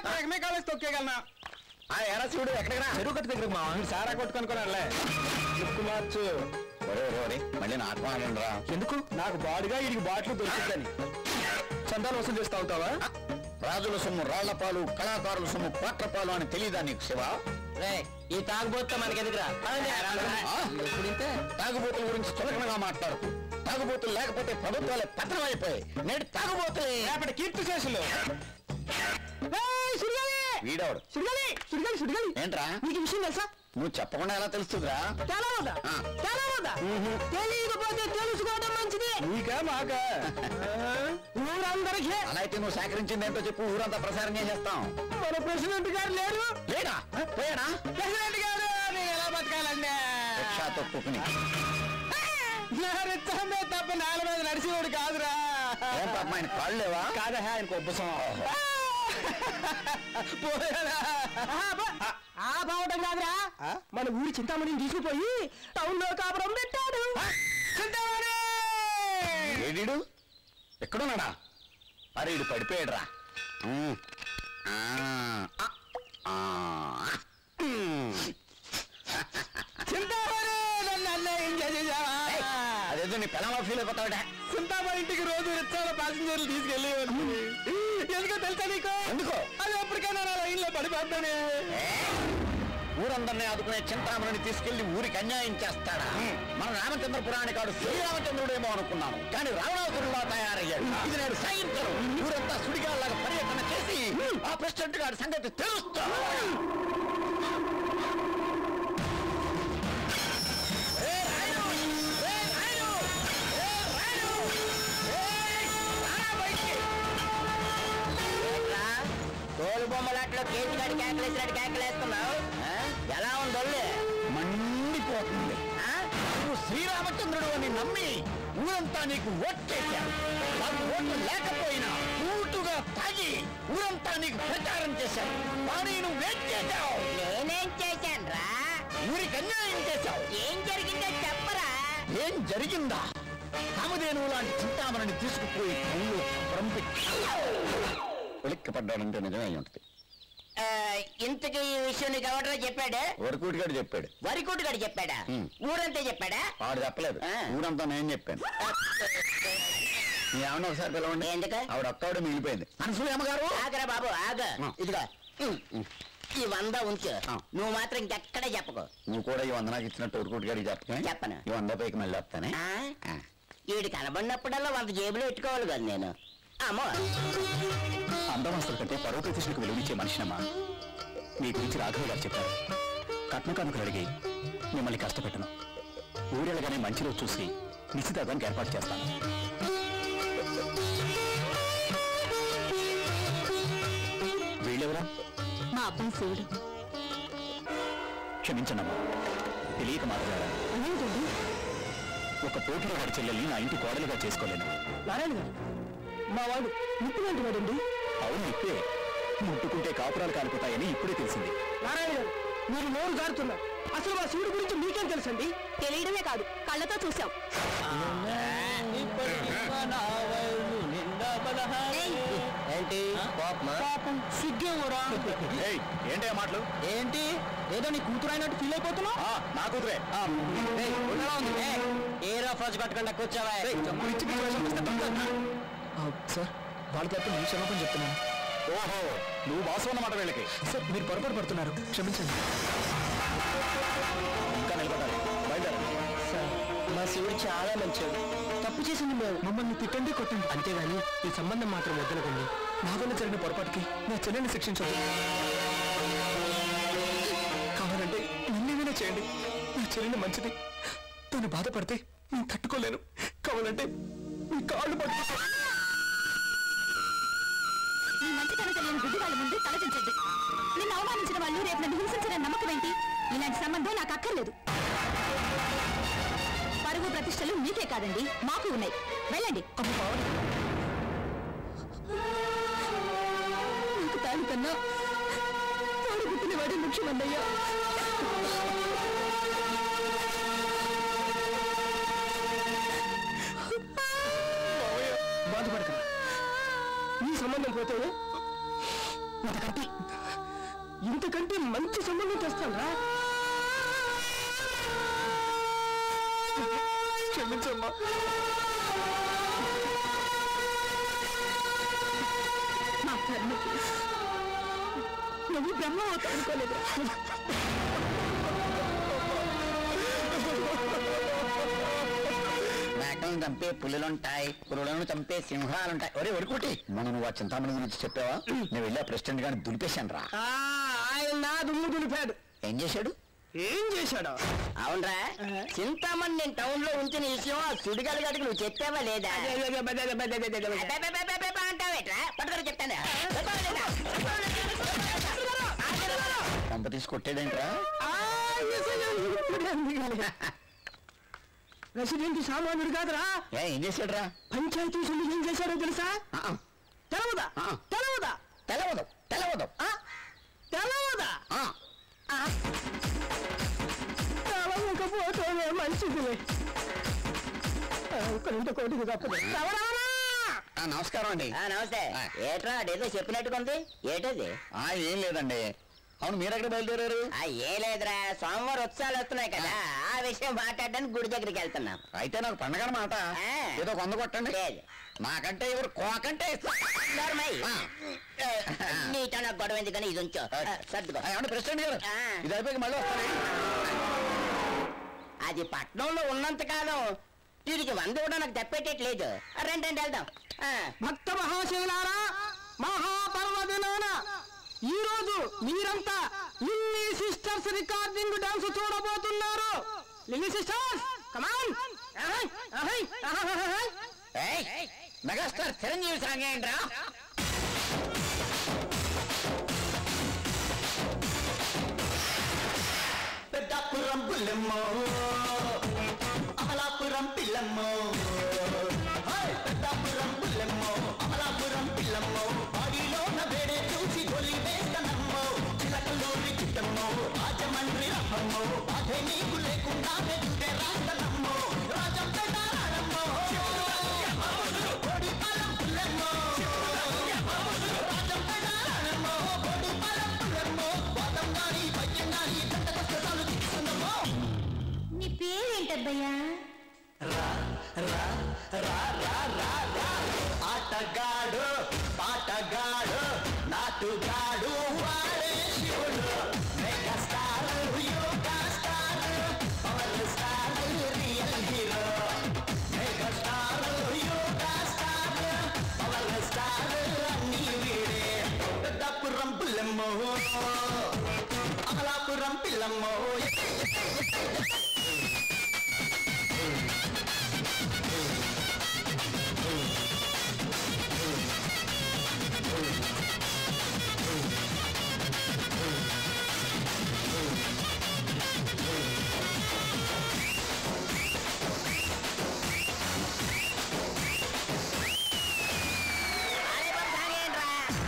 ఎగమే కాలేసి తొక్కేయగలనా ఆ ఎరా శివుడు ఎక్కడికి రా చెరువు కట్టు దగ్గర మా సారా కొట్టుకనుకున్నారులే లుక్కు మార్చు ఒరే ఒరే ఒరే మళ్ళీ నాటకం ఆడండి రా ఎందుకు నాకు బాడుగా వీడికి బాటిల్ దొరుకుతుందని చందాలు వసూలు చేస్తా అవుతావా రాజుల సొమ్ము రాళ్ల పాలు కళాకారుల సొమ్ము పాత్ర పాలు అని తెలియదా నీకు శివ ఈ తాగుబోతే మనకి ఎదుగురా ఆ? తాగుబోతుల గురించి చులకనగా మాట్లాడుతూ తాగుబోతులు లేకపోతే ప్రభుత్వాలే పతనం అయిపోయాయి నేడు తాగుబోతులే రేపటి కీర్తి శేషులు వీడవాడు సుడిగాలి సుడిగాలి సుడిగాలి ఏంట్రా నీకు విషయం తెలుసా నువ్వు చెప్పకుండా ఎలా తెలుస్తుందిరా తెలవదా ఆ. తెలవదా తెలియకపోతే తెలుసుకోవడం మంచిది నీకా మాకా ఊరందరికీ అలా అయితే నువ్వు సేకరించింది ఏంటో చెప్పు ఊరంతా ప్రసారం చేసేస్తాం మన ప్రెసిడెంట్ గారు లేరు లేడా పోయాడా ప్రెసిడెంట్ గారు నేను ఎలా బతకాలండి రిక్షా తొక్కుని రిచ్చమే తప్ప నేల మీద నడిచేవాడు కాదురా ఏం పాపం ఆయన కాళ్ళు లేవా కాదా ఆయనకు ఉబ్బసం పోయాడా ఆ పోవటం కాదురా మన ఊరి చింతామణిని తీసుకుపోయి టౌన్ లో కాపురం పెట్టాడు చింతామణి ఏడీడు ఎక్కడున్నాడా అరే ఇడు పడిపోయాడురా ఉమ్. ఆ, ఆ, ఆ. ఉమ్. చింతామణి నన్ను అన్యాయం చేసేసావా ఏయ్, అదేదో నీ పిల్లల ఫీల్ అయిపోతావుడా చింతామణి ఇంటికి రోజు రిచ్చాల ప్యాసింజర్లు తీసుకెళ్ళేవాడు ఎందుకో తెలుసా నీకు ఎందుకో అది ఎప్పటికైనా నా లైన్ లో పడిపోతానే ఊరందరినీ ఆదుకునే చింతామణిని తీసుకెళ్లి ఊరికి అన్యాయం చేస్తాడా మన రామచంద్ర పురాణికాడు శ్రీరామచంద్రుడేమో అనుకున్నాను కానీ రావణాసురులా తయారయ్యాడు ఇది నేను సహించను ఊరంతా సుడిగాల్లాగా పర్యటన చేసి ఆ ప్రెసిడెంట్ గారి సంగతి తెలుస్తా ఏ రాయుడు! ఏ రాయుడు! ఏ రాయుడు! ఏయ్! రారా బయటికి! తోలు బొమ్మలాట్లో కేజీ గడి కేకలేసినట్టు కేకలేస్తున్నావు ఆ? ఎలా ఉందొల్లు మండిపోతుంది నువ్వు శ్రీరామచంద్రుడు అని నమ్మి ఊరంతా నీకు ఓట్లేశారు నాకు ఓట్లు లేకపోయినా ఊటుగా తాగి ఊరంతా నీకు ప్రచారం చేశారు కానీ నువ్వేం చేశావు నేనేం చేశాను రా ఊరికి అన్యాయం చేశావు ఏం జరిగిందో చెప్పరా ఏం జరిగిందా కామధేనువు లాంటి చింతామణిని తీసుకుపోయి కళ్ళు పంపించి ఉలిక్కిపడ్డాడంటే నిజమే అయి ఉంటుంది ఆ, ఇంతకీ ఈ విషయం నీకు ఎవడో చెప్పాడు వరకూటిగాడు చెప్పాడు వరికోటు గడి చెప్పాడా హ్మ్. ఊరంతా చెప్పాడా వాడు చెప్పలేదు ఆ. ఊరంతా నేను చెప్పాను మీ ఆవిడ ఒకసారి పిలవండి ఎందుకు? ఆవిడ ఒక్కవిడ మిగిలిపోయింది అనసూయ అమ్మగారు ఆగరా బాబు ఆగ ఆ. ఇదిగో ఉమ్. ఈ వంద ఉంచు ఆ. నువ్వు మాత్రం ఇంకెక్కడ చెప్పకు నువ్వు కూడా ఈ వంద నాకు ఇచ్చినట్టు ఊరుకోటి గారికి చెప్పనే చెప్పను. ఈ వంద పైకి మళ్ళీ వస్తానే ఆ? ఆ. ఈడు కనబడినప్పుడల్లా వంద జేబులో పెట్టుకోవాలి కదా నేను అమ్మో అందమాస్తుల కంటే పరువు ప్రతిష్టకు విలువించే మనిషినమ్మా మీ గురించి రాఘవ గారు చెప్పారు కట్న కానుకలు అడిగి మిమ్మల్ని కష్టపెట్టను ఊరెళ్ళగానే మంచి రోజు చూసి నిశ్చితార్థానికి ఏర్పాటు చేస్తాను వీళ్ళెవరా మా అబ్బాయి శివుడు క్షమించండమ్మా తెలియక మాట్లాడారు అదేంటండి ఒక పోటీల వాడి చెల్లెల్ని నా ఇంటి కోడలుగా చేసుకోలేను నారాయణ గారు మా వాడు నిప్పు లాంటి వాడండి అవును ఇప్పే ముట్టుకుంటే కాపురాలు కాలిపోతాయని ఇప్పుడే తెలిసింది నారాయణ గారు మీరు నోరు జారుతున్నారు అసలు మా శివుడి గురించి మీకేం తెలుసండి తెలియడమే కాదు కళ్ళతో చూసాం ఏంటి పాపం సిగ్గేమోరా ఏయ్, ఏంటి ఆ మాటలు ఏంటి ఏదో నీ కూతురు అయినట్టు ఫీల్ అయిపోతున్నావు ఆ, నా కూతురే ఆ, ఏ రోజు కట్టకుండా కూర్చోవా చంపులు ఇచ్చి పిచ్చి వేషం వేస్తే తప్పదు. సార్ వాళ్ళ తప్ప నేను క్షమాపణ చెప్తున్నాను ఓహో నువ్వు బాసు అన్నమాట వీళ్ళకి సార్ మీరు పొరపాటు పడుతున్నారు క్షమించండి ఇంకా నిలబడాలి బయలుదేరండి సార్ మా శివుడు చాలా మంచివాడు తప్పు చేసింది మేము మమ్మల్ని తిట్టండి కొట్టండి అంతేగాని ఈ సంబంధం మాత్రం వద్దనకండి నా వల్ల జరిగిన పొరపాటుకి నా చెల్లెని శిక్షించండి కావాలంటే నన్నేమైనా చేయండి నా చెల్లెని మంచిది తను బాధపడితే నేను తట్టుకోలేను కావాలంటే మీ కాళ్ళు పట్టుకుంటాను మీ మంచితనం తెలియని గుడ్డి వాళ్ళ ముందు తలదించండి నిన్ను అవమానించిన వాళ్ళు రేపు నన్ను హింసించిన నమ్మకం ఏంటి ఇలాంటి సంబంధం నాకు అక్కర్లేదు పరువు ప్రతిష్టలు మీకే కాదండి మాకు ఉన్నాయి వెళ్ళండి నాకు తాను కన్నా తోడు పుట్టిన వాడే ముఖ్యమన్నయ్యా బాధపడక నీ సంబంధం పోతే ఇంతకంటే ఇంతకంటే మంచి సంబంధం తెస్తానా క్షమించమ్మా నా కర్మకి నువ్వు బ్రహ్మ అవుతావు అనుకోలేదు మేకలను చంపే పులులుంటాయి పులులను చంపే సింహాలుంటాయి ఒరే ఒరుకుటి మొన్న నువ్వు ఆ చింతామణి గురించి చెప్పావా నేను వెళ్ళి ఆ ప్రెసిడెంట్ గారిని దులిపేశాను రా ఆ, ఆయన నా దుమ్ము దులిపాడు ఏం చేశాడు ఏం చేశాడు అవునరా చింతామణి నేను టౌన్ లో ఉంచిన విషయం ఆ సుడిగాలి గడికి నువ్వు చెప్పావా లేదా అబ్బబ్బబ్బబ్బబ్బ అంటావేట్రా పట్టుకొని చెప్తాను పంప తీసి కొట్టాడేంట్రా ప్రెసిడెంట్ సామాన్యుడు కాదురా ఏ ఏం చేశాడురా పంచాయతీ సొమ్ము ఏం చేశాడో తెలుసా ఆ, ఆ, తెలవదా ఆ. తెలవదా తెలవదు తెలవదు ఆ? తెలవదా ఆ, తెలవకపోతే మంచిదిలే ఒక్కరింటి కోటికి తప్పదు తెలవరానా? ఆ, నమస్కారం అండి ఆ, నమస్తే ఆ. ఏట్రా అదేదో చెప్పినట్టుకుంది ఏటది ఆ ఏం లేదండి అవును మీరు ఎక్కడ బయలుదేరారు ఆ ఏ లేదురా సోమవారం ఉత్సవాలు వస్తున్నాయి కదా ఆ విషయం మాట్లాడడానికి గుడి దగ్గరికి వెళ్తున్నాం అయితే నాకు పండగ మాట ఆ. ఏదో కొంద కొట్టండి లేదు. నాకంటే ఎవరు కోకంటే ఇస్తా నోర్మై. ఆ. ఏ, నీతో నాకు గొడవ ఎందుకని ఇది ఉంచో ఆ, సర్దుకో ఆ, ఏమండి ప్రెసిడెంట్ గారు ఆ. ఇది అయిపోయి మళ్ళీ వస్తాను అది పట్నంలో ఉన్నంత కాలం వీడికి వంద కూడా నాకు తప్పేటట్లేదు రండి రండి వెళ్దాం ఆ, భక్త మహాశైలారా మహాపర్వదినాన ఈ రోజు మీరంతా లిల్లీ సిస్టర్స్ రికార్డింగ్ డాన్స్ చూడబోతున్నారు లిల్లీ సిస్టర్స్ కమాన్ ఏయ్, మెగాస్టార్ చిరంజీవి సాంగ్ ఏంట్రా పెద్దాపురం పుల్లమ్మో అమలాపురం పిల్లమ్మో హాయ్! పెద్దాపురం పుల్లమ్మో అమలాపురం పిల్లమ్మో బాడీలోన వేడే చూసి గొలి వేస్తనమ్మో చిలకలూరి చిట్టమ్మో రాజమండ్రి రమ్మమ్మో బాధే నీకు లేకుండా వెళ్తే రాస్తనమ్మో రాజంపేట రాడమ్మో కోడిపాలెం పుల్లమ్మో రాజంపేట రాడమ్మో కోడిపాలెం పుల్లమ్మో వాదం గాని పద్యం గాని దండ కష్టాలు తీసుకుందమ్మో నీ పేరేంటబ్బయ్యా ఆటగాడు పాటగాడు నాటుగాడు వాడే శివుడు mega star yoga star power star real hero mega star yoga star power star అన్ని వీడే పెద్దాపురం పిల్లమ్మో అమలాపురం పిల్లమ్మో ఆలయపం సాగేయండిరా.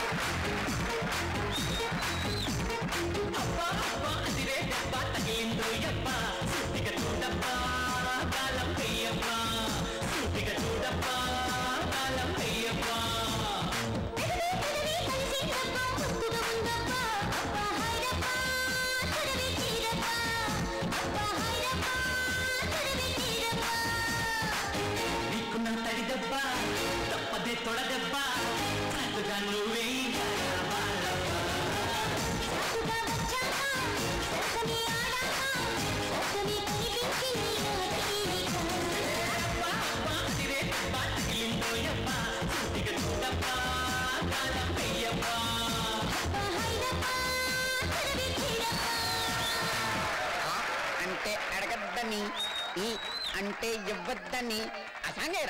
నీకున్న తడి దెబ్బ తప్పదే తొడదెబ్బ చక్కగా నువ్వే అంటే అడగద్దని ఈ అంటే ఇవ్వద్దని అసాంగేరా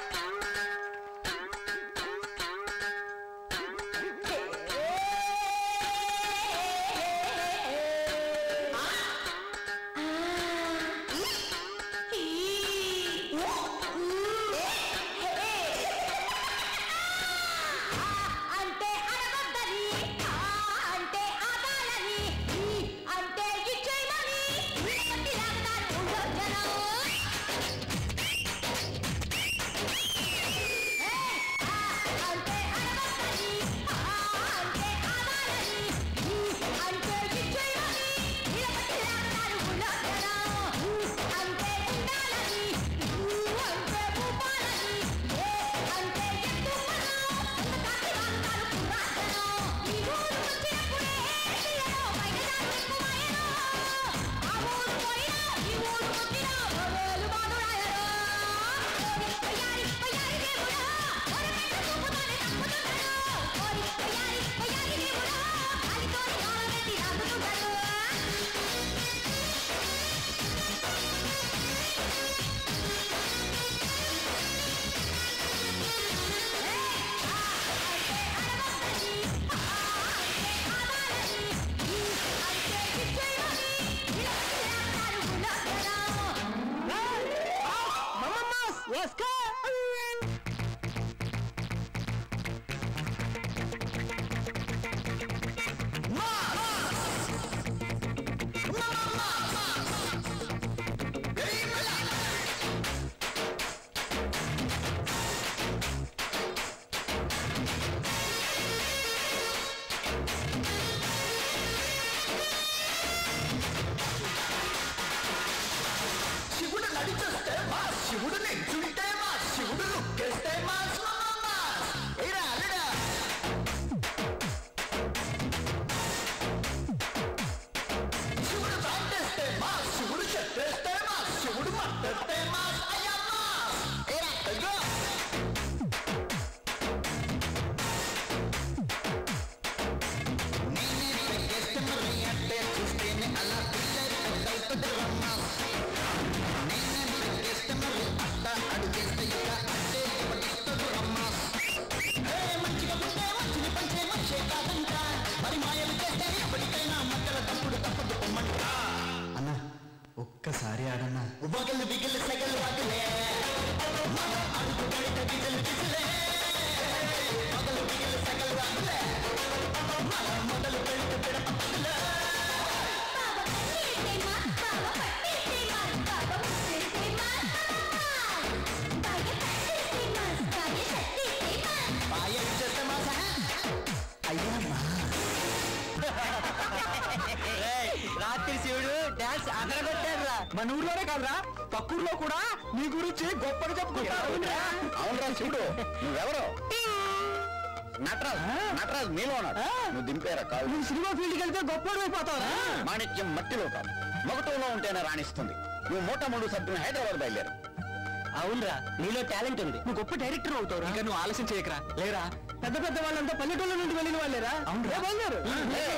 అంటే అడగద్దని ఆ అంటే ఆగాలని ఈ అంటే ఇచ్చేయమని వీళ్ళకి లాగుతారు ఊళ్ళో జనం. శివుడు నడిచేస్తే మా శివుడు నిల్చుంటే మా శివుడు లుక్కేస్తే మా ఏరా అల్లుడా శివుడు దాటేస్తే మా శివుడు చెట్టేస్తే మా శివుడు మట్టేస్తే మా అయ్యమ్మ ఏరా అయ్యో నేనే పెట్టేస్తే మరి అంటే చూస్తేనే అలా పిల్లలు పెద్దవుతుంది రమ్మ నేనే పెట్టేస్తే మరి అట్ట అడుగేస్తే ఇక అట్టే పట్టిస్తుంది రమ్మ ఏ మంచిగా ఉంటే మంచిని పంచే మనిషే కాదంట మరి మాయలు చేస్తే ఎప్పటికైనా మక్కల తప్పుడు తప్పదు పొమ్మంట అన్న ఒక్కసారి ఆడన్నా వగలు బిగిలు సెగలు వగలే మన అడుగు గడిత బిగిలు బిగిలే వగలు బిగిలు సెగలు వగలే మన మొదలు పెడితే పిడపలే పాయలు చేస్తే మా రాత్రి శివుడు డాన్స్ అదరగొట్టాడు రా మన ఊర్లోనే కాదురా పక్కూర్లో కూడా నీ గురించి గొప్పగా చెప్పుకుంటారు అవునరా శివుడు నువ్వెవరు నటరాజ్ నటరాజ్ నీలో ఉన్నాడు నువ్వు దింపేరా కాదు నువ్వు సినిమా ఫీల్డ్కి వెళ్తే గొప్పడు అయిపోతావురా మాణిక్యం మట్టిలో కాదు మొగటంలో ఉంటేనే రాణిస్తుంది నువ్వు మూట మూడు సభ్యుని హైదరాబాద్ బయలుదేరు అవునరా నీలో టాలెంట్ ఉంది నువ్వు గొప్ప డైరెక్టర్ అవుతావు ఇంకా నువ్వు ఆలస్యం చేయకరా లేరా పెద్ద పెద్ద వాళ్ళంతా పల్లెటూళ్ళ నుండి వెళ్ళిన వాళ్ళేరా అవును బయలుదేరు